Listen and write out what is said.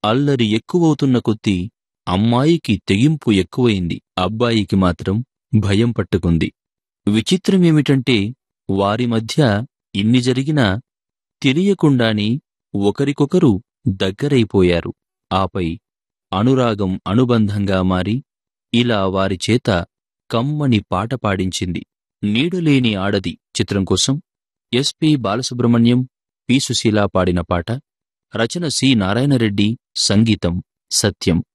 అల్లరి ఎక్కువవుతున్న కొద్దీ అమ్మాయికి తెగింపు ఎక్కువైంది అబ్బాయికి మాత్రం భయం పట్టుకుంది విచిత్రమేమిటంటే వారి మధ్య ఇన్ని జరిగినా తెలియకుండానే ఒకరికొకరు దగ్గరైపోయారు ఆపై అనురాగం అనుబంధంగా మారి ఇలా వారి చేత కమ్మని పాట పాడించింది నీడలేని ఆడది చిత్రం కోసం ఎస్పి బాలసుబ్రహ్మణ్యం పి సుశీల పాడిన పాట రచన సి నారాయణరెడ్డి సంగీతం సత్యం